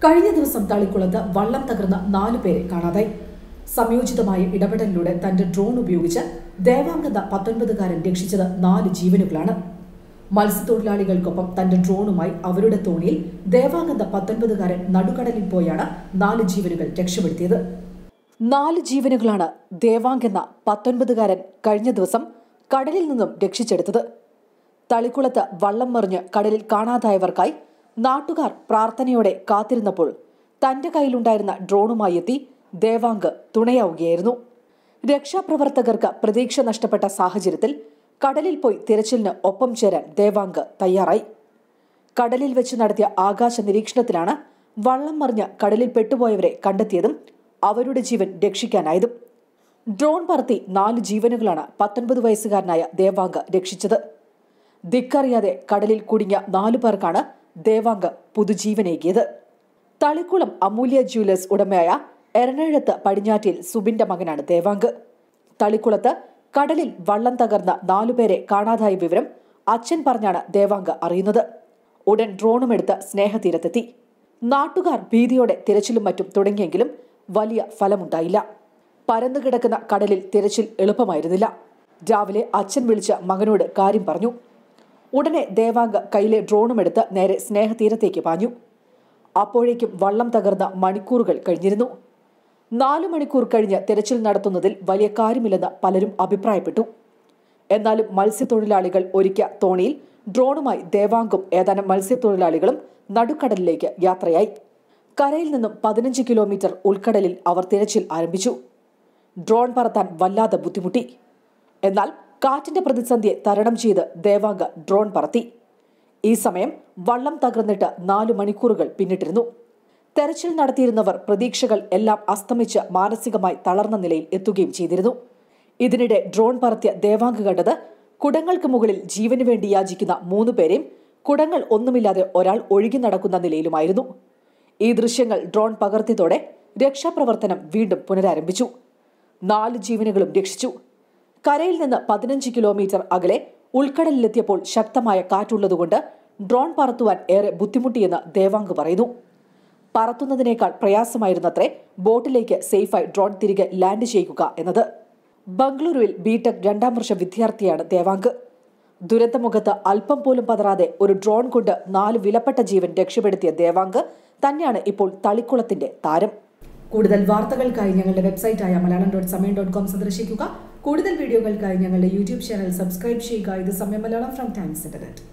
കഴിഞ്ഞ ദിവസം തളിക്കുളത്ത് വള്ളം തകർന്ന നാലു പേരെ കാണാതായി സംയോജിതമായ ഇടപെടലിലൂടെ തന്റെ ഡ്രോൺ ഉപയോഗിച്ച് ദേവാംഗത പത്തൊൻപതുകാരൻ രക്ഷിച്ചത് നാല് ജീവനുകളാണ് മത്സ്യത്തൊഴിലാളികൾക്കൊപ്പം തന്റെ ഡ്രോണുമായി അവരുടെ തോണിയിൽ ദേവാംഗത പത്തൊൻപതുകാരൻ നടുക്കടലിൽ പോയാണ് നാല് ജീവനുകൾ രക്ഷപ്പെടുത്തിയത് നാല് ജീവനുകളാണ് ദേവാംഗ് എന്ന പത്തൊൻപതുകാരൻ കഴിഞ്ഞ ദിവസം കടലിൽ നിന്നും രക്ഷിച്ചെടുത്തത് തളിക്കുളത്ത് വള്ളം മറിഞ്ഞ് കടലിൽ കാണാതായവർക്കായി നാട്ടുകാർ പ്രാർത്ഥനയോടെ കാത്തിരുന്നപ്പോൾ തന്റെ കയ്യിലുണ്ടായിരുന്ന ഡ്രോണുമായി എത്തി ദേവാങ്ക് തുണയാവുകയായിരുന്നു രക്ഷാപ്രവർത്തകർക്ക് പ്രതീക്ഷ നഷ്ടപ്പെട്ട സാഹചര്യത്തിൽ കടലിൽ പോയി തിരച്ചിലിന് ഒപ്പം ചേരാൻ ദേവാങ്ക് തയ്യാറായി കടലിൽ വെച്ച് നടത്തിയ ആകാശ നിരീക്ഷണത്തിലാണ് വള്ളം മറിഞ്ഞ് കടലിൽ പെട്ടുപോയവരെ കണ്ടെത്തിയതും അവരുടെ ജീവൻ രക്ഷിക്കാനായതും ഡ്രോൺ പറത്തി നാല് ജീവനുകളാണ് പത്തൊൻപത് വയസ്സുകാരനായ ദേവാങ്ക് രക്ഷിച്ചത് ദിക്കറിയാതെ കടലിൽ കുടുങ്ങിയ നാലു പേർക്കാണ് ദേവാങ്ക് പുതുജീവനേകിയത് തളിക്കുളം അമൂല്യ ജ്വല്ലേഴ്സ് ഉടമയായ എറണാകുളത്ത് പടിഞ്ഞാറ്റിൽ സുബിന്റെ മകനാണ് ദേവാങ്ക് തളിക്കുളത്ത് കടലിൽ വള്ളം തകർന്ന നാലുപേരെ കാണാതായ വിവരം അച്ഛൻ പറഞ്ഞാണ് ദേവാങ്ക് അറിയുന്നത് ഉടൻ ഡ്രോണുമെടുത്ത് സ്നേഹതീരത്തെത്തി നാട്ടുകാർ ഭീതിയോടെ തിരച്ചിലും മറ്റും തുടങ്ങിയെങ്കിലും വലിയ ഫലമുണ്ടായില്ല പരന്നുകിടക്കുന്ന കടലിൽ തിരച്ചിൽ എളുപ്പമായിരുന്നില്ല രാവിലെ അച്ഛൻ വിളിച്ച മകനോട് കാര്യം പറഞ്ഞു ഉടനെ ദേവാങ്ക് കയ്യിലെ ഡ്രോണുമെടുത്ത് നേരെ സ്നേഹതീരത്തേക്ക് പാഞ്ഞു അപ്പോഴേക്കും വള്ളം തകർന്ന മണിക്കൂറുകൾ കഴിഞ്ഞിരുന്നു നാലു മണിക്കൂർ കഴിഞ്ഞ് തിരച്ചിൽ നടത്തുന്നതിൽ വലിയ കാര്യമില്ലെന്ന് പലരും അഭിപ്രായപ്പെട്ടു എന്നാലും മത്സ്യത്തൊഴിലാളികൾ ഒരുക്കിയ തോണിയിൽ ഡ്രോണുമായി ദേവാങ്കും ഏതാനും മത്സ്യത്തൊഴിലാളികളും നടുക്കടലിലേക്ക് യാത്രയായി കരയിൽ നിന്നും പതിനഞ്ച് കിലോമീറ്റർ ഉൾക്കടലിൽ അവർ തിരച്ചിൽ ആരംഭിച്ചു ഡ്രോൺ പറത്താൻ വല്ലാതെ ബുദ്ധിമുട്ടി എന്നാൽ കാറ്റിന്റെ പ്രതിസന്ധിയെ തരണം ചെയ്ത് ദേവാങ്ക ഡ്രോൺ പറത്തി ഈ സമയം വള്ളം തകർന്നിട്ട് നാലു മണിക്കൂറുകൾ പിന്നിട്ടിരുന്നു തെരച്ചിൽ നടത്തിയിരുന്നവർ പ്രതീക്ഷകൾ എല്ലാം അസ്തമിച്ച് മാനസികമായി തളർന്ന നിലയിൽ എത്തുകയും ചെയ്തിരുന്നു ഇതിനിടെ ഡ്രോൺ പറത്തിയ ദേവാങ്ക് കണ്ടത് കുടങ്ങൾക്ക് മുകളിൽ ജീവന് വേണ്ടി യാചിക്കുന്ന മൂന്ന് പേരെയും കുടങ്ങൾ ഒന്നുമില്ലാതെ ഒരാൾ ഒഴുകി നടക്കുന്ന നിലയിലുമായിരുന്നു ഈ ദൃശ്യങ്ങൾ ഡ്രോൺ പകർത്തിയതോടെ രക്ഷാപ്രവർത്തനം വീണ്ടും പുനരാരംഭിച്ചു നാല് ജീവനുകളും രക്ഷിച്ചു കരയിൽ നിന്ന് പതിനഞ്ച് കിലോമീറ്റർ അകലെ ഉൾക്കടലിലെത്തിയപ്പോൾ ശക്തമായ കാറ്റുള്ളതുകൊണ്ട് ഡ്രോൺ പറത്തുവാൻ ഏറെ ബുദ്ധിമുട്ടിയെന്ന് ദേവാങ്ക് പറയുന്നു പറത്തുന്നതിനേക്കാൾ പ്രയാസമായിരുന്നത്രേ ബോട്ടിലേക്ക് സേഫായി ഡ്രോൺ തിരികെ ലാൻഡ് ചെയ്യുക എന്നത് ബംഗളൂരുവിൽ ബിടെക് രണ്ടാം വർഷ വിദ്യാർത്ഥിയാണ് ദേവാങ്ക് ദുരന്തമുഖത്ത് അല്പം പോലും പതറാതെ ഒരു ഡ്രോൺ കൊണ്ട് നാല് വിലപ്പെട്ട ജീവൻ രക്ഷപ്പെടുത്തിയ ദേവാങ്ക് തന്നെയാണ് ഇപ്പോൾ തളിക്കുളത്തിന്റെ താരം കൂടുതൽ വാർത്തകൾക്കായി ഞങ്ങളുടെ വെബ്സൈറ്റായ Malayalam dot Samayam dot com സന്ദർശിക്കുക കൂടുതൽ വീഡിയോകൾക്കായി ഞങ്ങളുടെ യൂട്യൂബ് ചാനൽ സബ്സ്ക്രൈബ് ചെയ്യുക ഇത് സമയം മലയാളം ഫ്രം ടൈംസ് ഇന്റർനെറ്റ്